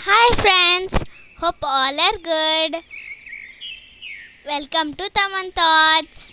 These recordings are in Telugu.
hi friends hope all are good welcome to Taman thoughts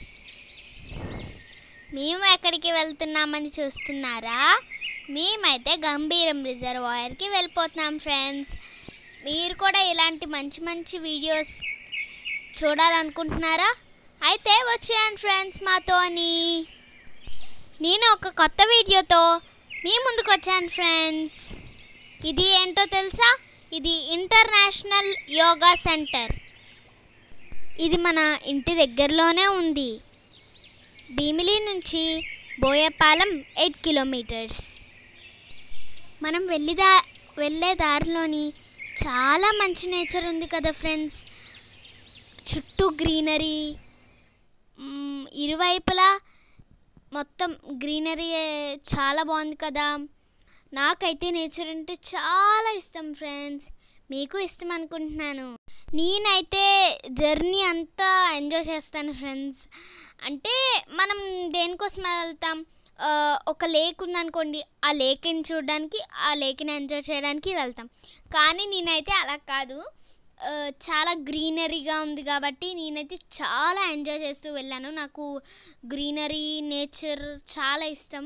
మేము ఎక్కడికి వెళ్తున్నామని చూస్తున్నారా మేమైతే గంభీరం రిజర్వాయర్కి వెళ్ళిపోతున్నాం ఫ్రెండ్స్ మీరు కూడా ఇలాంటి మంచి మంచి వీడియోస్ చూడాలనుకుంటున్నారా అయితే వచ్చేయండి ఫ్రెండ్స్ మాతోని నేను ఒక కొత్త వీడియోతో మీ ముందుకు వచ్చాను ఫ్రెండ్స్ ఇది ఏంటో తెలుసా ఇది ఇంటర్నేషనల్ యోగా సెంటర్ ఇది మన ఇంటి దగ్గరలోనే ఉంది భీమిలి నుంచి బోయపాలెం ఎయిట్ కిలోమీటర్స్ మనం వెళ్ళి దా వెళ్ళే దారిలోని చాలా మంచి నేచర్ ఉంది కదా ఫ్రెండ్స్ చుట్టూ గ్రీనరీ మ్, ఇరువైపులా మొత్తం గ్రీనరీ చాలా బాగుంది కదా నాకైతే నేచర్ అంటే చాలా ఇష్టం ఫ్రెండ్స్ మీకు ఇష్టం అనుకుంటున్నాను నేనైతే జర్నీ అంతా ఎంజాయ్ చేస్తాను ఫ్రెండ్స్ అంటే మనం దేనికోసం వెళ్తాం ఆ, ఒక లేక్ ఉందనుకోండి ఆ లేక్ని చూడడానికి ఆ లేక్ని ఎంజాయ్ చేయడానికి వెళ్తాం కానీ నేనైతే అలా కాదు ఆ, చాలా గ్రీనరీగా ఉంది కాబట్టి నేనైతే చాలా ఎంజాయ్ చేస్తూ వెళ్ళాను నాకు గ్రీనరీ నేచర్ చాలా ఇష్టం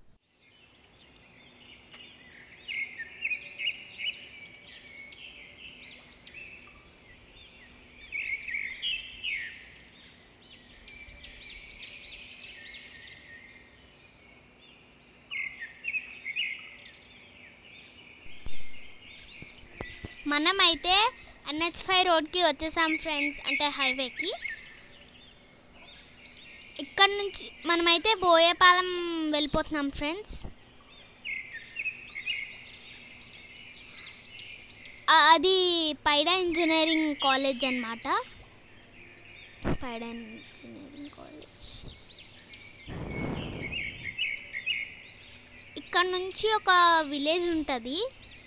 మనమైతే ఎన్హెచ్ ఫైవ్ రోడ్కి వచ్చేసాం ఫ్రెండ్స్ అంటే హైవేకి ఇక్కడ నుంచి మనమైతే బోయేపాలెం వెళ్ళిపోతున్నాం ఫ్రెండ్స్ ఆ, అది పైడా ఇంజనీరింగ్ కాలేజ్ అన్నమాట పైడా ఇంజనీరింగ్ కాలేజ్ ఇక్కడ నుంచి ఒక విలేజ్ ఉంటుంది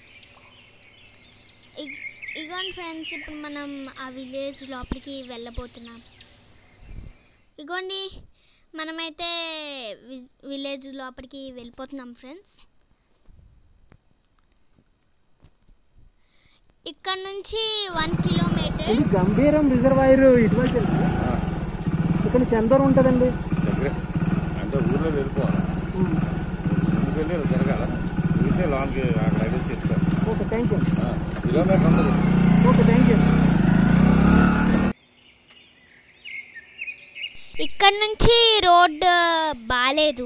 ఇగ్- ఇగోండి ఫ్రెండ్స్ ఇప్పుడు మనం ఆ విలేజ్ లోపలికి వెళ్ళబోతున్నాం ఇగోండి మనమైతే వి- విలేజ్ లోపలికి వెళ్ళిపోతున్నాం ఫ్రెండ్స్ ఇక్కడ నుంచి వన్ కిలోమీటర్ ఇది గంభీరం రిజర్వాయర్ ఇటువైపు వెళ్తుంది ఇక్కడ నుంచి ఎంత దూరం ఉంటుందండి దగ్గరే అంటే ఊర్లో వెళ్ళిపోవాలి ముందుకెళ్ళి ఇలా తిరగాల తిరిగితే లాంగ్ అక్కడ అయితే చెప్తారు ఓకే థ్యాంక్ యూ కిలోమీటర్ ఉండదు ఓకే థ్యాంక్ యూ ఇక్కడ నుంచి రోడ్ బాగాలేదు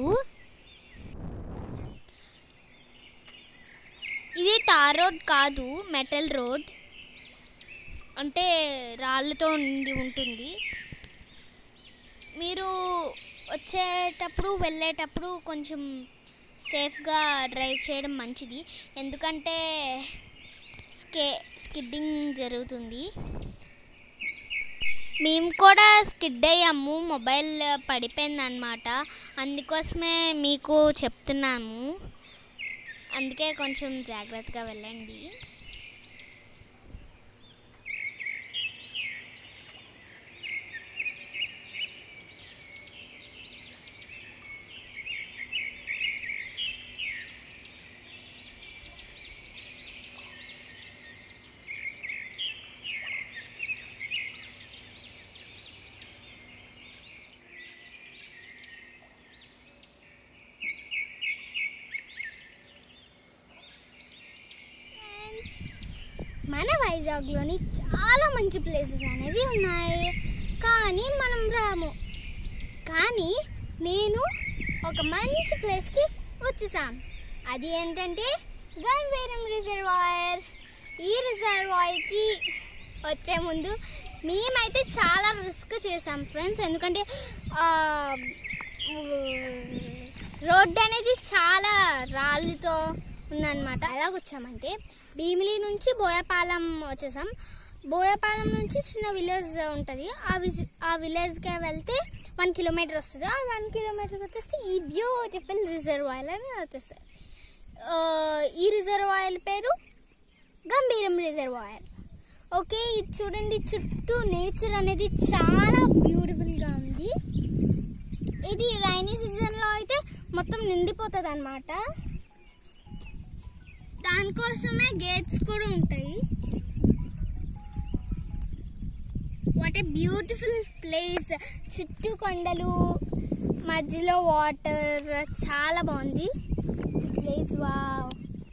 ఇది తార్ రోడ్ కాదు మెటల్ రోడ్ అంటే రాళ్ళతో నిండి ఉంటుంది మీరు వచ్చేటప్పుడు వెళ్ళేటప్పుడు కొంచెం సేఫ్గా డ్రైవ్ చేయడం మంచిది ఎందుకంటే స్కే స్కిడ్డింగ్ జరుగుతుంది మేము కూడా స్కిడ్ అయ్యాము మొబైల్ పడిపోయింది అనమాట అందుకోసమే మీకు చెప్తున్నాము అందుకే కొంచెం జాగ్రత్తగా వెళ్ళండి ఫ్రెండ్స్, మన వైజాగ్లోని చాలా మంచి ప్లేసెస్ అనేవి ఉన్నాయి కానీ మనం రాము కానీ నేను ఒక మంచి ప్లేస్కి వచ్చేసాం అది ఏంటంటే గన్వీరం రిజర్వాయర్ ఈ రిజర్వాయర్కి వచ్చే ముందు మేమైతే చాలా రిస్క్ చేసాం ఫ్రెండ్స్ ఎందుకంటే ఆ, రోడ్డు అనేది చాలా రాళ్ళతో ఉందన్నమాట ఎలా వచ్చామంటే భీమిలి నుంచి బోయపాలెం వచ్చేసాం బోయపాలెం నుంచి చిన్న విలేజ్ ఉంటుంది ఆ విజ్ ఆ విలేజ్కి వెళ్తే వన్ కిలోమీటర్ వస్తుంది ఆ వన్ కిలోమీటర్కి వచ్చేస్తే ఈ బ్యూటిఫుల్ రిజర్వాయర్ అని వచ్చేస్తుంది ఆ, ఈ రిజర్వాయర్ పేరు గంభీరం రిజర్వాయర్ ఓకే ఇది చూడండి చుట్టూ నేచర్ అనేది చాలా బ్యూటిఫుల్గా ఉంది ఇది రైనీ సీజన్లో అయితే మొత్తం నిండిపోతుంది అనమాట దానికోసమే గేట్స్ కూడా ఉంటాయి వాట్ ఏ బ్యూటిఫుల్ ప్లేస్ చుట్టూ కొండలు మధ్యలో వాటర్ చాలా బాగుంది ఈ ప్లేస్ వావ్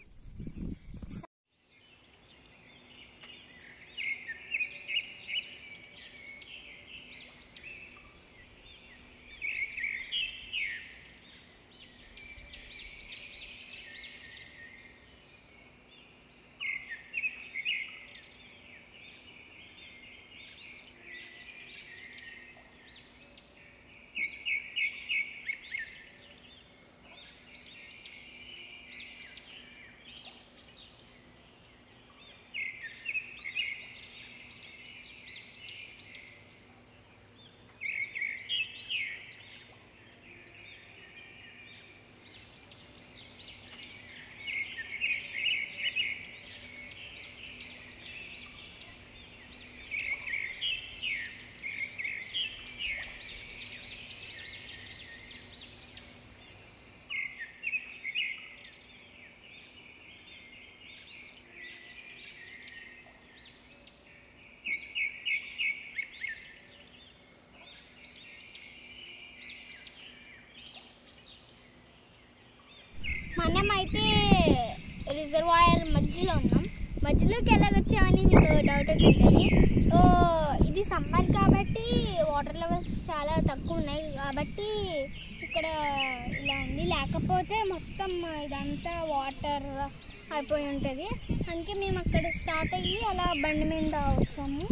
మనమైతే రిజర్వాయర్ మధ్యలో ఉన్నాం మధ్యలోకి ఎలాగొచ్చామని మీకు డౌట్ వచ్చింటుంది ఓ ఇది సమ్మర్ కాబట్టి వాటర్ లెవెల్స్ చాలా తక్కువ ఉన్నాయి కాబట్టి ఇక్కడ ఇలా ఉంది లేకపోతే మొత్తం ఇదంతా వాటర్ అయిపోయి ఉంటుంది అందుకే మేము అక్కడ స్టార్ట్ అయ్యి అలా బండి మీద వచ్చాము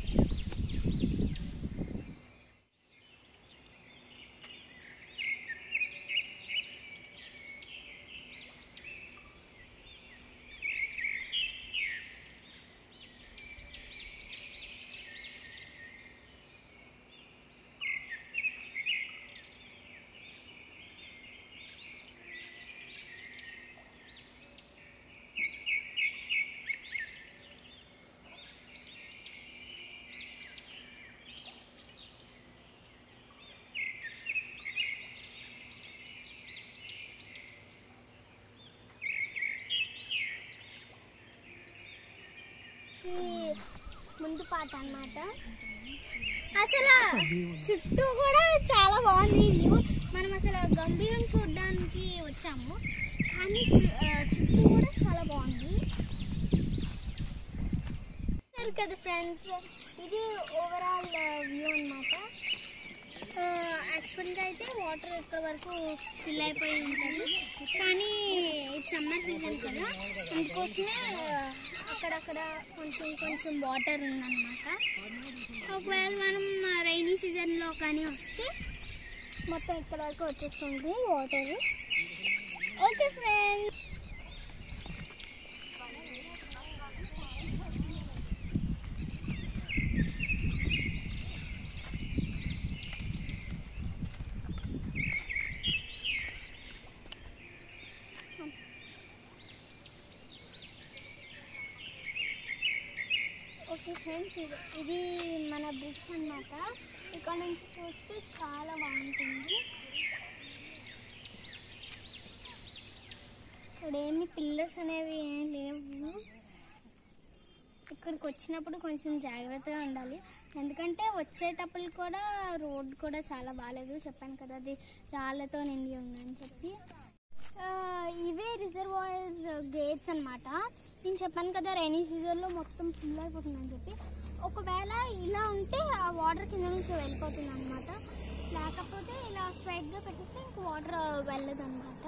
ఈ ముందు పాట అన్నమాట అసలు చుట్టూ కూడా చాలా బాగుంది వ్యూ మనం అసలు గంభీరం చూడడానికి వచ్చాము కానీ చు- ఆ, చుట్టూ కూడా చాలా బాగుంది సరే కదా ఫ్రెండ్స్ ఇది ఓవరాల్ వ్యూ అన్నమాట యాక్చువల్గా అయితే వాటర్ ఇక్కడ వరకు ఫిల్ అయిపోయి ఉంటుంది కానీ ఇది సమ్మర్ సీజన్ కదా అందుకోసమే ఆ, అక్కడక్కడ కొంచెం కొంచెం వాటర్ ఉందన్నమాట ఒకవేళ మనం రైనీ సీజన్లో కానీ వస్తే మొత్తం ఇక్కడ వరకు వచ్చేస్తుంది water okay friends okay friends ఇది ఇది మన బ్రిడ్జ్ అన్నమాట ఇక్కడ నుంచి చూస్తే చాలా బాగుంటుంది ఇక్కడ ఏమి పిల్లర్స్ అనేవి ఏం లేవు ఇక్కడికి వచ్చినప్పుడు కొంచెం జాగ్రత్తగా ఉండాలి ఎందుకంటే వచ్చేటప్పుడు కూడా రోడ్ కూడా చాలా బాగాలేదు చెప్పాను కదా అది రాళ్ళతో నిండి ఉందని చెప్పి ఆ, ఇవే రిజర్వాయర్ గేట్స్ అన్నమాట నేను చెప్పాను కదా రైనీ సీజన్లో మొత్తం ఫుల్ అయిపోతుందని చెప్పి ఒకవేళ ఇలా ఉంటే ఆ వాటర్ కింద నుంచి వెళ్ళిపోతుంది అనమాట లేకపోతే ఇలా స్ట్రైట్గా పెట్టిస్తే ఇంక వాటర్ వెళ్ళదు అనమాట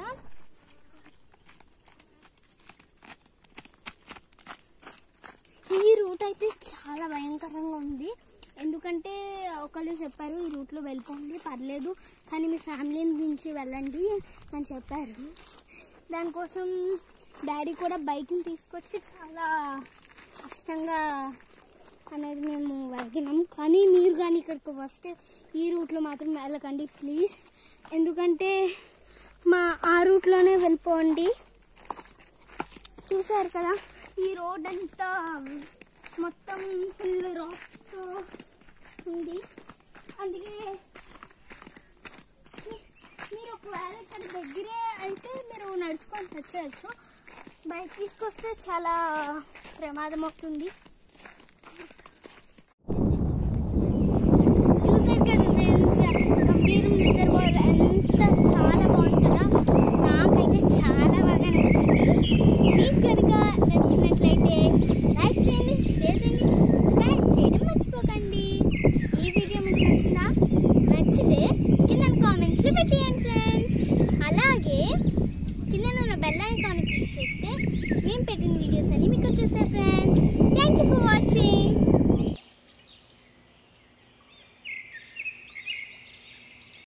ఈ రూట్ అయితే చాలా భయంకరంగా ఉంది ఎందుకంటే ఒకళ్ళు చెప్పారు ఈ రూట్లో వెళ్ళిపోండి పర్లేదు కానీ మీ ఫ్యామిలీని దించి వెళ్ళండి అని చెప్పారు దానికోసం డాడీ కూడా బైక్ని తీసుకొచ్చి చాలా కష్టంగా అనేది మేము వెళ్తున్నాం కానీ మీరు కానీ ఇక్కడికి వస్తే ఈ రూట్లో మాత్రం వెళ్ళకండి ప్లీజ్ ఎందుకంటే మా ఆ రూట్లోనే వెళ్ళిపోండి చూసారు కదా ఈ రోడ్ అంతా మొత్తం ఫుల్ రాక్స్తో ఉంది అందుకే మీ- మీరు ఒకవేళ ఇక్కడ దగ్గరే అయితే మీరు నడుచుకొని వచ్చేయచ్చు బయట తీసుకొస్తే చాలా ప్రమాదం అవుతుంది చూసారు కదా ఫ్రెండ్స్ గంభీరం రిజర్వాయర్ ఎంత చాలా బాగుంది కదా నాకైతే చాలా బాగా నచ్చింది మీకు కనుక నచ్చినట్లయితే లైక్ చేయండి షేర్ చేయండి సబ్స్క్రైబ్ చేయడం మర్చిపోకండి ఈ వీడియో మీకు నచ్చిందా నచ్చితే కింద కామెంట్స్లో పెట్టేయండి ఫ్రెండ్స్ అలాగే కింద ఉన్న బెల్ ఐకాన్ క్లిక్ చేస్తే మేము పెట్టిన వీడియోస్ అన్ని మీకు వచ్చేస్తాయి friends thank you for watching